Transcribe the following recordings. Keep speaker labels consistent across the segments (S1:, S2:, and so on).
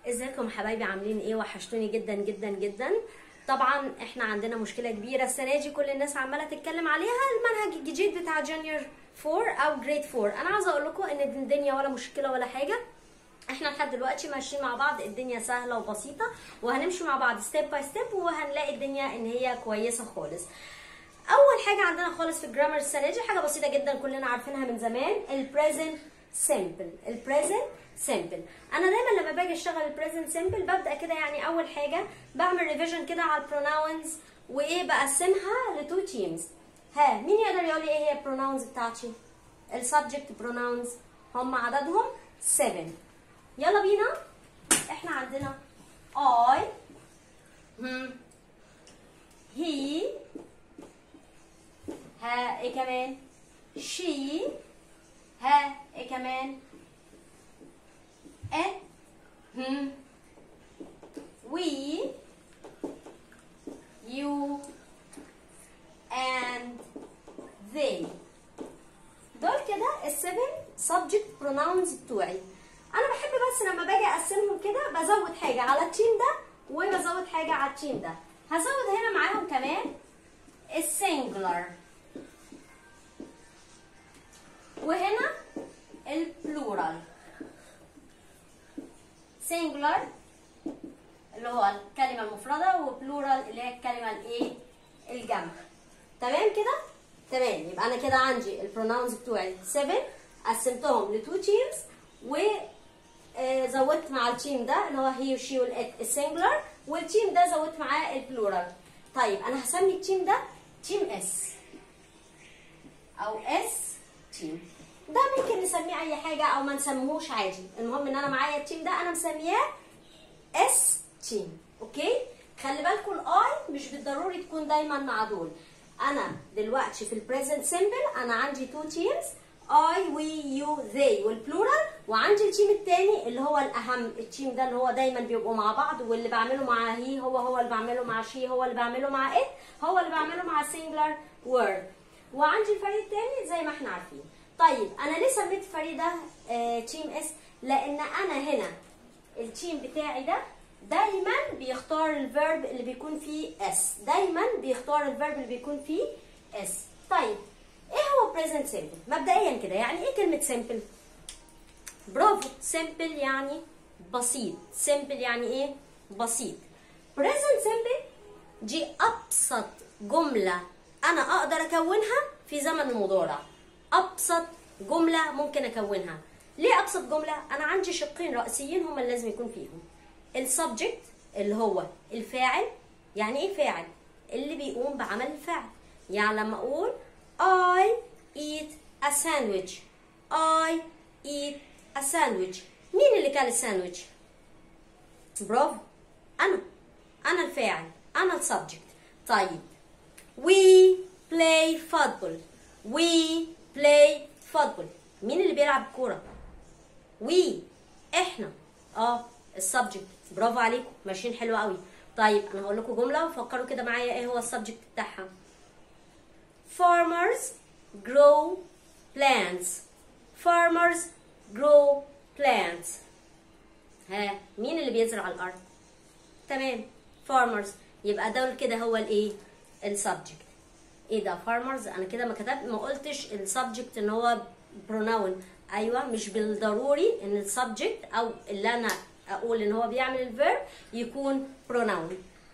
S1: ازيكم حبايبي عاملين ايه وحشتوني جدا جدا جدا طبعا احنا عندنا مشكله كبيره السنه دي كل الناس عماله تتكلم عليها المنهج الجديد بتاع جونيور 4 او جريد 4 انا عاوزه اقول لكم ان الدنيا ولا مشكله ولا حاجه احنا لحد دلوقتي ماشيين مع بعض الدنيا سهله وبسيطه وهنمشي مع بعض ستيب باي ستيب وهنلاقي الدنيا ان هي كويسه خالص اول حاجه عندنا خالص في الجرامر السنه دي حاجه بسيطه جدا كلنا عارفينها من زمان البريزنت سيمبل البريزنت سيمبل انا دايما لما باجي اشتغل البريزنت سيمبل ببدا كده يعني اول حاجه بعمل ريفيجن كده على البروناونز وايه بقسمها لتو تيمز ها مين يقدر يقول لي ايه هي البروناونز بتاعتي السبجكت بروناونز هم عددهم 7 يلا بينا احنا عندنا I هم he ها ايه كمان she ها ايه كمان it هم we you and they دول كده السفن subject pronouns بتوعي انا بحب بس لما باجي اقسمهم كده بزود حاجه على التيم ده وبزود حاجه على التيم ده هزود هنا معاهم كمان السنجلر وهنا البلورال سنجلر اللي هو الكلمه المفرده وبلورال اللي هي الكلمه الايه الجمع تمام كده تمام يبقى انا كده عندي البروناونز بتوعي 7 قسمتهم لتو تيمز و زودت مع التيم ده اللي هو هي وشي والات السنجلر والتيم ده زودت معاه البلورال طيب انا هسمي التيم ده تيم اس او اس تيم ده ممكن نسميه اي حاجه او ما نسميهوش عادي المهم ان انا معايا التيم ده انا مسمياه اس تيم اوكي خلي بالكم الاي مش بالضروري تكون دايما مع دول انا دلوقتي في البريزنت سيمبل انا عندي تو تيمز اي وي يو ذي والبلورال وعندي التيم الثاني اللي هو الاهم التيم ده اللي هو دايما بيبقوا مع بعض واللي بعمله مع هي هو هو اللي بعمله مع شي هو اللي بعمله مع ات هو اللي بعمله مع سنجلر وورد وعندي الفريق الثاني زي ما احنا عارفين طيب انا ليه سميت الفريق ده آه تيم اس لان انا هنا التيم بتاعي ده دايما بيختار الفيرب اللي بيكون فيه اس دايما بيختار الفيرب اللي بيكون فيه اس طيب ايه هو present simple مبدئيا كده يعني ايه كلمه simple برافو simple يعني بسيط simple يعني ايه بسيط present simple دي ابسط جمله انا اقدر اكونها في زمن المضارع ابسط جمله ممكن اكونها ليه ابسط جمله انا عندي شقين رئيسيين هما اللي لازم يكون فيهم السبجكت اللي هو الفاعل يعني ايه فاعل اللي بيقوم بعمل الفعل يعني لما اقول I eat a sandwich I eat a sandwich مين اللي كان الساندويتش برافو انا انا الفاعل انا السبجكت طيب we play football we play football مين اللي بيلعب كوره we احنا اه السبجكت برافو عليكم ماشيين حلو قوي طيب انا هقول لكم جمله وفكروا كده معايا ايه هو السبجكت بتاعها farmers grow plants farmers grow plants ها مين اللي بيزرع الارض تمام farmers يبقى دول كده هو الايه السبجكت ايه ده farmers انا كده ما كتبت ما قلتش السبجكت ان هو pronoun ايوه مش بالضروري ان السبجكت او اللي انا اقول ان هو بيعمل الفيرب يكون pronoun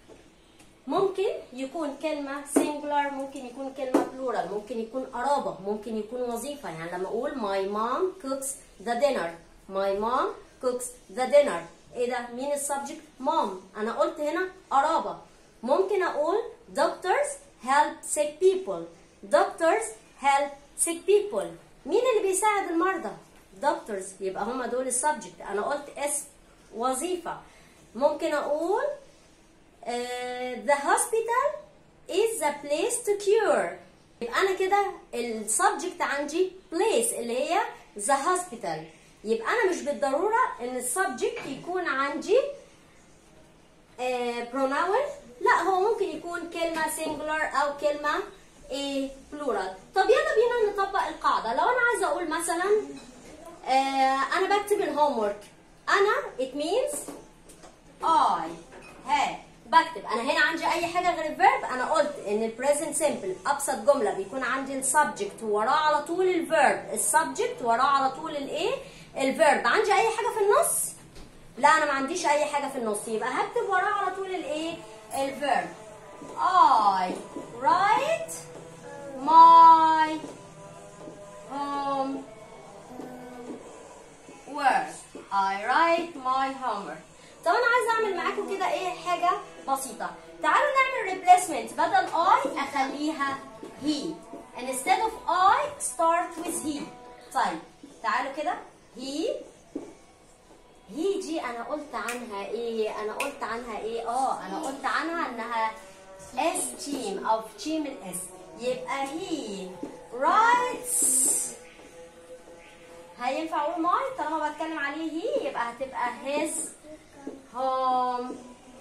S1: ممكن يكون كلمة singular ممكن يكون كلمة plural ممكن يكون قرابة ممكن يكون وظيفة يعني لما أقول my mom cooks the dinner my mom cooks the dinner إيه ده مين السبجكت mom أنا قلت هنا قرابة ممكن أقول doctors help sick people doctors help sick people مين اللي بيساعد المرضى doctors يبقى هما دول السبجكت أنا قلت اسم وظيفة ممكن أقول Uh, the hospital is the place to cure يبقى انا كده السبجكت عندي place اللي هي the hospital يبقى انا مش بالضروره ان السبجكت يكون عندي uh, pronoun لا هو ممكن يكون كلمه singular او كلمه ايه plural طب يلا بينا نطبق القاعده لو انا عايزه اقول مثلا uh, انا بكتب الهوم ورك انا it means I have بكتب انا هنا عندي اي حاجه غير الفيرب انا قلت ان البريزنت سيمبل ابسط جمله بيكون عندي السبجكت وراه على طول الفيرب السبجكت وراه على طول الايه الفيرب عندي اي حاجه في النص لا انا ما عنديش اي حاجه في النص يبقى هكتب وراه على طول الايه الفيرب I write my home work I write my homework طب انا عايزه اعمل معاكم كده ايه حاجه بسيطه تعالوا نعمل replacement بدل I اخليها he instead of I start with he طيب تعالوا كده he هي دي انا قلت عنها ايه انا قلت عنها ايه اه انا قلت عنها انها اس تيم او في تيم الاس يبقى هي writes هينفع اقول ماي طالما بتكلم عليه هي يبقى هتبقى his home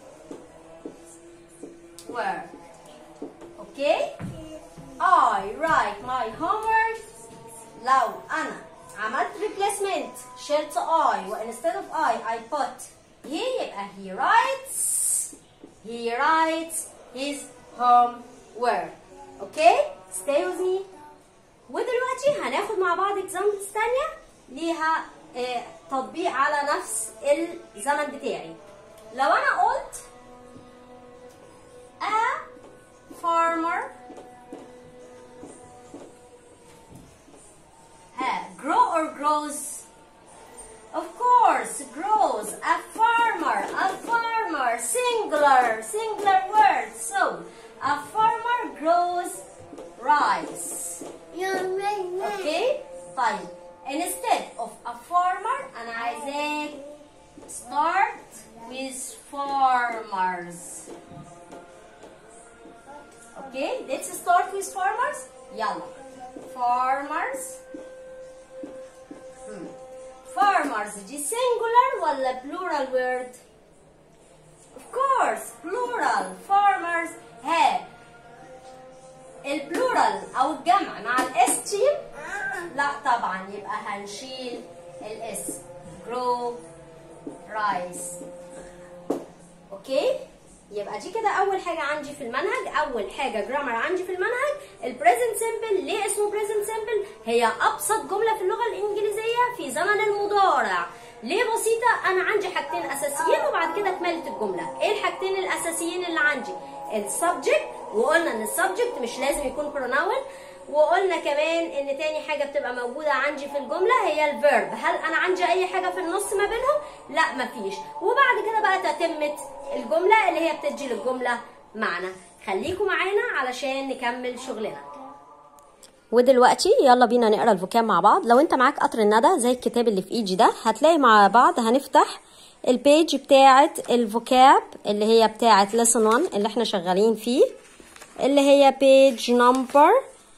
S1: work اوكي I write my homework لو انا عملت replacement شلت I و instead of I I put he يبقى he writes he writes his homework okay stay with me ودلوقتي هناخد مع بعض examples تانية ليها آه تطبيق على نفس الزمن بتاعي لو انا قلت a farmer ها grow or grows of course grows a farmer a farmer singular singular word so a farmer grows rice okay طيب instead of a farmer انا عايزاك start with farmers okay let's start with farmers يلا farmers hmm. farmers دي singular ولا plural word of course plural farmers ها البلورال او الجمع مع الاس تيم لا طبعا يبقى هنشيل الاس grow rice اوكي يبقى دي كده اول حاجه عندي في المنهج اول حاجه جرامر عندي في المنهج البريزنت سيمبل ليه اسمه بريزنت سيمبل هي ابسط جمله في اللغه الانجليزيه في زمن المضارع ليه بسيطه انا عندي حاجتين اساسيين وبعد كده كملت الجمله ايه الحاجتين الاساسيين اللي عندي السبجكت وقلنا ان السبجكت مش لازم يكون بروناون وقلنا كمان ان تاني حاجه بتبقى موجوده عندي في الجمله هي الفيرب هل انا عندي اي حاجه في النص ما بينهم لا مفيش وبعد كده بقى تتمه الجمله اللي هي بتدي للجمله معنى خليكم معانا علشان نكمل شغلنا ودلوقتي يلا بينا نقرا الفوكاب مع بعض لو انت معاك قطر الندى زي الكتاب اللي في ايدي ده هتلاقي مع بعض هنفتح البيج بتاعه الفوكاب اللي هي بتاعه lesson 1 اللي احنا شغالين فيه اللي هي بيج نمبر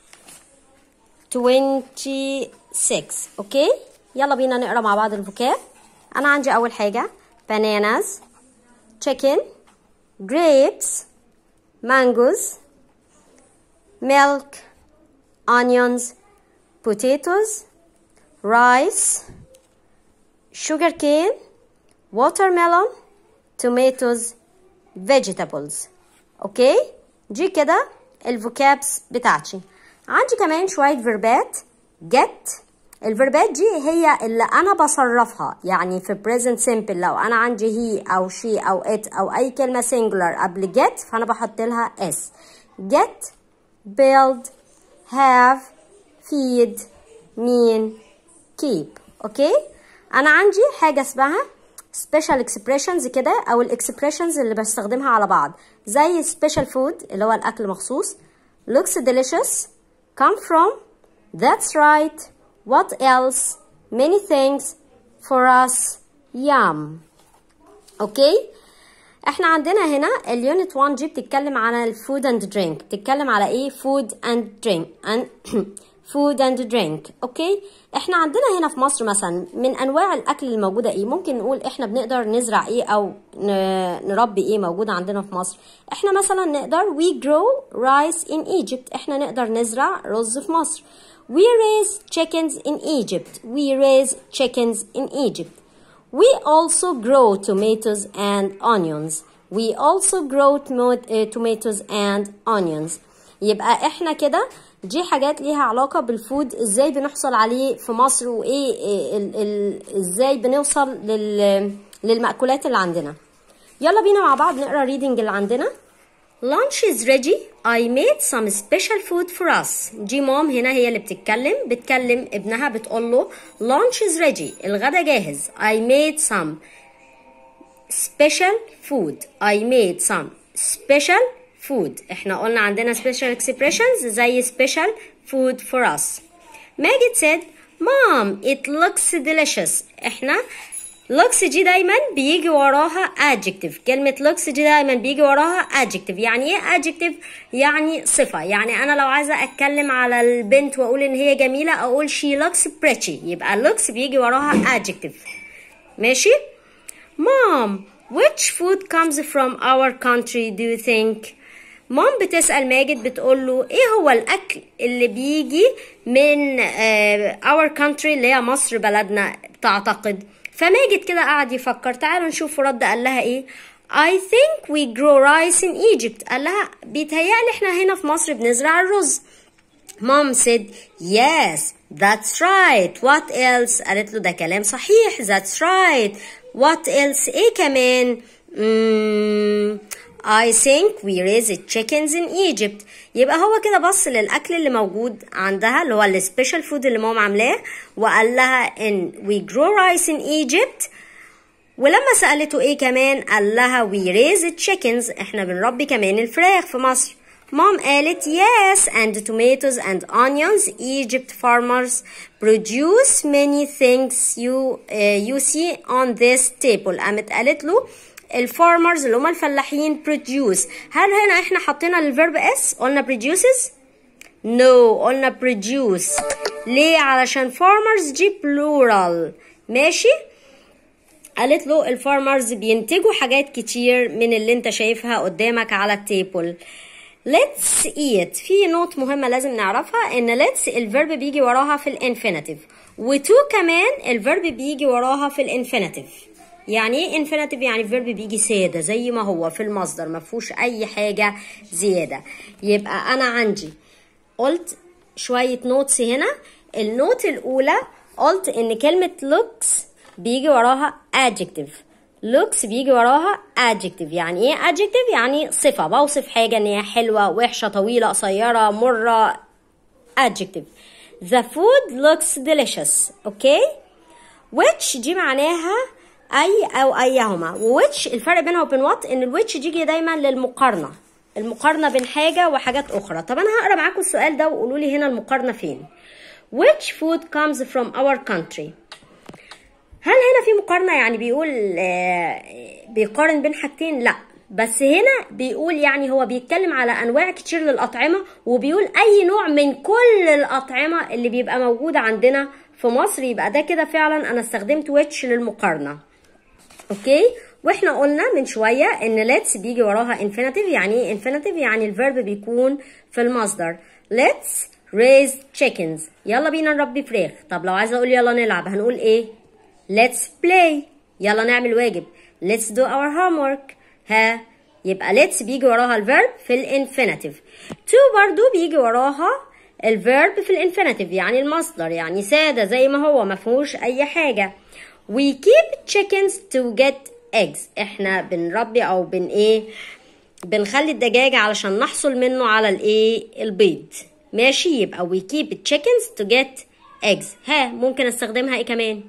S1: 26 اوكي يلا بينا نقرا مع بعض الفوكاب انا عندي اول حاجه bananas chicken grapes mangoes milk onions potatoes rice sugar cane watermelon tomatoes vegetables اوكي دي كده الفوكابس بتاعتي عندي كمان شويه فيربات get الفيربات دي هي اللي انا بصرفها يعني في present simple لو انا عندي هي او she او it او اي كلمه singular قبل get فانا بحط لها s get build have feed mean keep اوكي انا عندي حاجه اسمها special expressions كده او الاكسبريشنز اللي بستخدمها على بعض زي special food اللي هو الاكل مخصوص looks delicious come from that's right what else many things for us yum اوكي احنا عندنا هنا اليونت 1 جي بتتكلم عن الفود اند درينك بتتكلم على ايه فود اند درينك فود اند درينك اوكي احنا عندنا هنا في مصر مثلا من انواع الاكل الموجوده ايه ممكن نقول احنا بنقدر نزرع ايه او نربي ايه موجود عندنا في مصر احنا مثلا نقدر we grow rice in Egypt احنا نقدر نزرع رز في مصر we raise chickens in Egypt we raise chickens in Egypt we also grow tomatoes and onions we also grow tomo- uh, tomatoes and onions يبقى احنا كده دي حاجات ليها علاقة بالفود ازاي بنحصل عليه في مصر وايه إيه ال ال ازاي بنوصل لل للمأكولات اللي عندنا يلا بينا مع بعض نقرا ريدنج اللي عندنا Lunch is ready. I made some special food for us. دي مام هنا هي اللي بتتكلم بتكلم ابنها بتقول له lunch is ready. الغدا جاهز. I made some special food. I made some special food. احنا قلنا عندنا special expressions زي special food for us. Maggie said, Mom, it looks delicious. احنا looks دي دايما بيجي وراها adjective كلمة looks دي دايما بيجي وراها adjective يعني ايه adjective يعني صفة يعني انا لو عايزة اتكلم على البنت واقول ان هي جميلة اقول she looks pretty يبقى looks بيجي وراها adjective ماشي Mom which food comes from our country do you think مام بتسأل ماجد بتقول له ايه هو الاكل اللي بيجي من آه our country اللي هي مصر بلدنا تعتقد فماجد كده قعد يفكر تعالوا نشوف رد قال لها ايه I think we grow rice in Egypt قال لها بيتهيألي احنا هنا في مصر بنزرع الرز Mom said yes that's right what else قالت له ده كلام صحيح that's right what else ايه كمان mm, I think we raise chickens in Egypt يبقى هو كده بص للأكل اللي موجود عندها اللي هو السبيشال فود اللي ماما عاملاه وقال لها إن we grow rice in Egypt ولما سألته إيه كمان قال لها we raise chickens إحنا بنربي كمان الفراخ في مصر Mom قالت yes and tomatoes and onions Egypt farmers produce many things you uh, you see on this table قامت قالت له الفارمرز اللي هم الفلاحين produce هل هنا احنا حطينا الفيرب اس قلنا produces no قلنا produce ليه علشان farmers دي plural ماشي قالت له الفارمرز بينتجوا حاجات كتير من اللي انت شايفها قدامك على التيبل let's eat في نوت مهمة لازم نعرفها ان let's الفيرب بيجي وراها في الانفينيتيف وتو كمان الفيرب بيجي وراها في الانفينيتيف يعني ايه انفينيتيف يعني الفيرب بيجي ساده زي ما هو في المصدر ما فيهوش اي حاجه زياده يبقى انا عندي قلت شويه نوتس هنا النوت الاولى قلت ان كلمه looks بيجي وراها adjective looks بيجي وراها adjective يعني ايه adjective يعني صفه بوصف حاجه ان هي حلوه وحشه طويله قصيره مره adjective the food looks delicious اوكي okay? which دي معناها اي او ايهما وويتش الفرق بينها وبين وات ان الويتش تيجي دايما للمقارنه المقارنه بين حاجه وحاجات اخرى طب انا هقرا معاكم السؤال ده وقولوا لي هنا المقارنه فين which food comes from our country هل هنا في مقارنه يعني بيقول آه بيقارن بين حاجتين لا بس هنا بيقول يعني هو بيتكلم على انواع كتير للاطعمه وبيقول اي نوع من كل الاطعمه اللي بيبقى موجوده عندنا في مصر يبقى ده كده فعلا انا استخدمت ويتش للمقارنه اوكي واحنا قلنا من شويه ان let's بيجي وراها infinitive يعني ايه infinitive يعني الفيرب بيكون في المصدر let's raise chickens يلا بينا نربي فراخ طب لو عايزه اقول يلا نلعب هنقول ايه let's play يلا نعمل واجب let's do our homework ها يبقى let's بيجي وراها الفيرب في الانفينيتيف to برضو بيجي وراها الفيرب في الانفينيتيف يعني المصدر يعني ساده زي ما هو ما فيهوش اي حاجه we keep chickens to get eggs احنا بنربي او بن ايه بنخلي الدجاج علشان نحصل منه على الايه البيض ماشي يبقى we keep chickens to get eggs ها ممكن استخدمها ايه كمان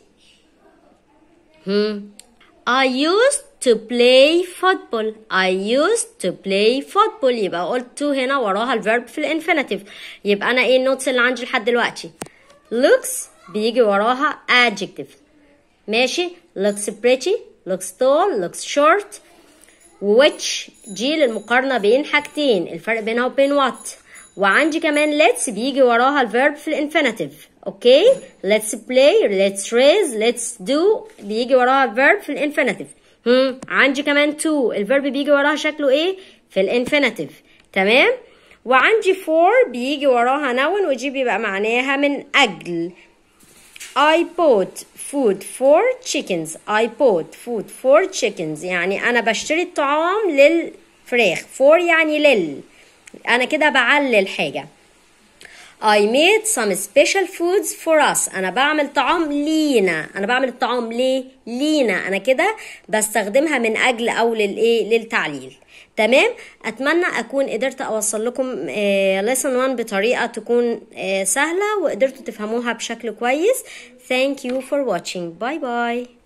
S1: هم I used to play football I used to play football يبقى قلت to هنا وراها الفيرب في الانفينيتيف يبقى انا ايه النوتس اللي عندي لحد دلوقتي looks بيجي وراها adjective ماشي looks pretty looks tall looks short which دي للمقارنة بين حاجتين الفرق بينها وبين what وعندي كمان let's بيجي وراها الفيرب في الانفينيتيف اوكي let's play let's raise let's do بيجي وراها الفيرب في الانفينيتيف هم عندي كمان to الفيرب بيجي وراها شكله ايه في الانفينيتيف تمام وعندي for بيجي وراها noun ودي بيبقى معناها من اجل I bought food for chickens I bought food for chickens يعني أنا بشتري الطعام للفراخ for يعني لل أنا كده بعلل حاجة I made some special foods for us أنا بعمل طعام لينا أنا بعمل الطعام ليه لينا أنا كده بستخدمها من أجل أو للإيه للتعليل تمام أتمنى أكون قدرت أوصل لكم آه lesson 1 بطريقة تكون آه سهلة وقدرتوا تفهموها بشكل كويس thank you for watching bye bye